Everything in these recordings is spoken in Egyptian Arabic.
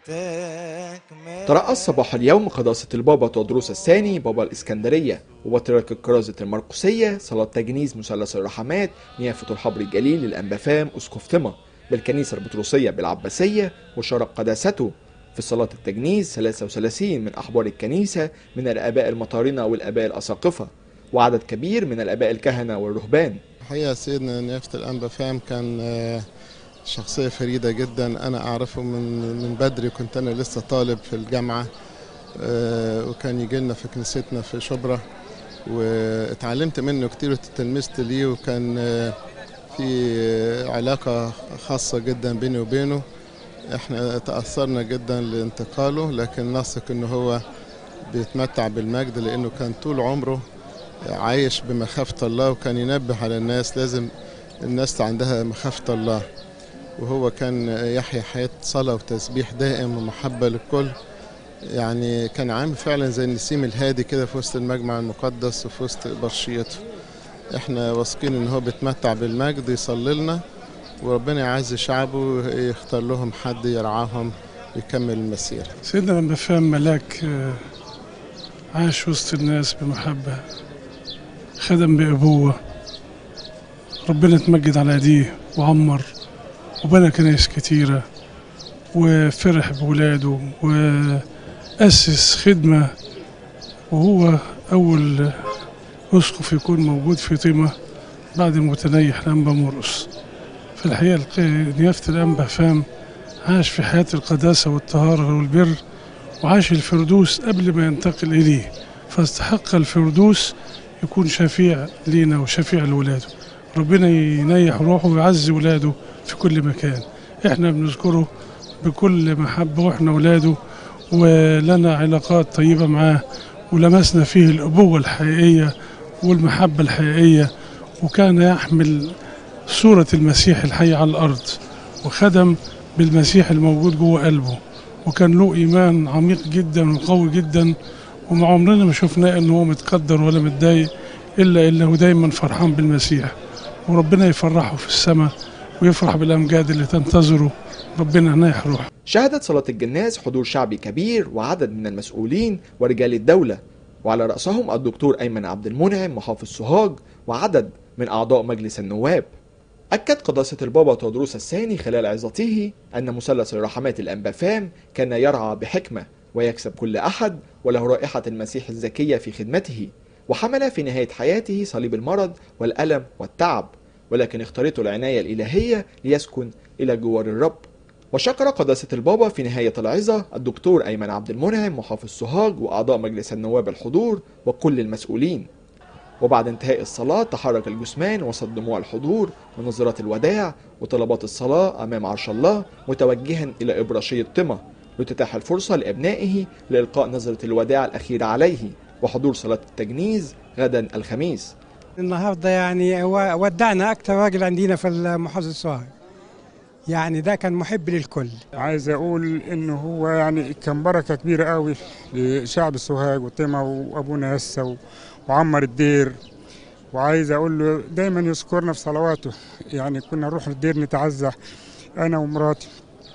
ترأس صباح اليوم قداسة البابا تودروس الثاني بابا الإسكندرية وبطريرك الكرازة المرقسية صلاة تجنيز مثلث الرحمات نيافة الحبر الجليل للأنبافام أسقف طمة بالكنيسة البطرسية بالعباسية وشارك قداسته في صلاة التجنيز 33 من أحبار الكنيسة من الآباء المطارنة والآباء الأساقفة وعدد كبير من الآباء الكهنة والرهبان الحقيقة سيدنا نيافة الأنبا فام كان آه، شخصية فريدة جدا أنا أعرفه من من بدري كنت أنا لسه طالب في الجامعة آه، وكان يجي لنا في كنيستنا في شبرا واتعلمت منه كتير وتلمست ليه وكان آه، في آه، علاقة خاصة جدا بيني وبينه احنا تأثرنا جدا لانتقاله لكن نثق انه هو بيتمتع بالمجد لانه كان طول عمره عايش بمخافة الله وكان ينبه على الناس لازم الناس عندها مخافة الله وهو كان يحيا حياة صلاة وتسبيح دائم ومحبة للكل يعني كان عامل فعلا زي النسيم الهادي كده في وسط المجمع المقدس وفي وسط برشيته احنا واثقين ان هو بيتمتع بالمجد يصلي لنا وربنا يعز شعبه ويختار لهم حد يرعاهم ويكمل المسيرة سيدنا لما فهم ملاك آه، عاش وسط الناس بمحبة خدم بأبوة ربنا اتمجد على ايديه وعمر وبنى كنايس كتيرة وفرح بولاده وأسس خدمة وهو أول أسقف يكون موجود في طيمة بعد المتنيح الأنبا مرقس في الحقيقة الق- نيافة الأنبا فام عاش في حياة القداسة والطهارة والبر وعاش الفردوس قبل ما ينتقل إليه فاستحق الفردوس يكون شفيع لينا وشفيع لولاده ربنا ينيح روحه ويعزي ولاده في كل مكان احنا بنذكره بكل محبة واحنا ولاده ولنا علاقات طيبة معاه ولمسنا فيه الأبوة الحقيقية والمحبة الحقيقية وكان يحمل صورة المسيح الحي على الأرض وخدم بالمسيح الموجود جوه قلبه وكان له إيمان عميق جدا وقوي جدا وما عمرنا ما شفناه إن هو متقدر ولا متضايق إلا إنه دايما فرحان بالمسيح وربنا يفرحه في السماء ويفرح بالأمجاد اللي تنتظره ربنا ينيح روحه شهدت صلاة الجناز حضور شعبي كبير وعدد من المسؤولين ورجال الدولة وعلى رأسهم الدكتور أيمن عبد المنعم محافظ سوهاج وعدد من أعضاء مجلس النواب أكد قداسة البابا تودروس الثاني خلال عظته أن مثلث الرحمات الأنبافام كان يرعى بحكمة ويكسب كل أحد وله رائحة المسيح الزكية في خدمته وحمل في نهاية حياته صليب المرض والألم والتعب ولكن اختارته العناية الإلهية ليسكن إلى جوار الرب وشكر قداسة البابا في نهاية العظة الدكتور أيمن عبد المنعم محافظ سوهاج وأعضاء مجلس النواب الحضور وكل المسؤولين وبعد انتهاء الصلاة تحرك الجثمان وسط دموع الحضور ونظرات الوداع وطلبات الصلاة أمام عرش الله متوجها إلى إبراشية طمة لتتاح الفرصة لأبنائه لإلقاء نظرة الوداع الأخيرة عليه وحضور صلاة التجنيز غدا الخميس النهارده يعني هو ودعنا اكتر راجل عندنا في المحافظه سوهاج يعني ده كان محب للكل عايز اقول انه هو يعني كان بركه كبيره قوي لشعب سوهاج وطمع وابونا يسا و- وعمر الدير وعايز اقول له دايما يذكرنا في صلواته يعني كنا نروح الدير نتعزى انا ومراتي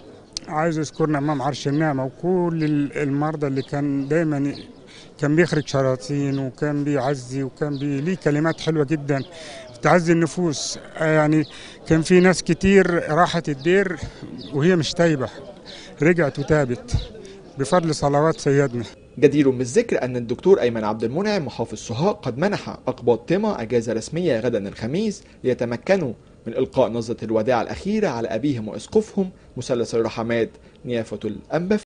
عايز يذكرنا امام عرش النعمه وكل ال- المرضى اللي كان دايما كان بيخرج شراطين وكان بيعزي وكان بي ليه كلمات حلوه جدا تعزي النفوس آه يعني كان في ناس كتير راحت الدير وهي مش تايبه رجعت وتابت بفضل صلوات سيدنا جدير بالذكر أن الدكتور أيمن عبد المنعم محافظ سوهاج قد منح أقباط طمة أجازة رسمية غدا الخميس ليتمكنوا من إلقاء نظرة الوداع الأخيرة على أبيهم وأسقفهم مثلث الرحمات نيافة الأنبا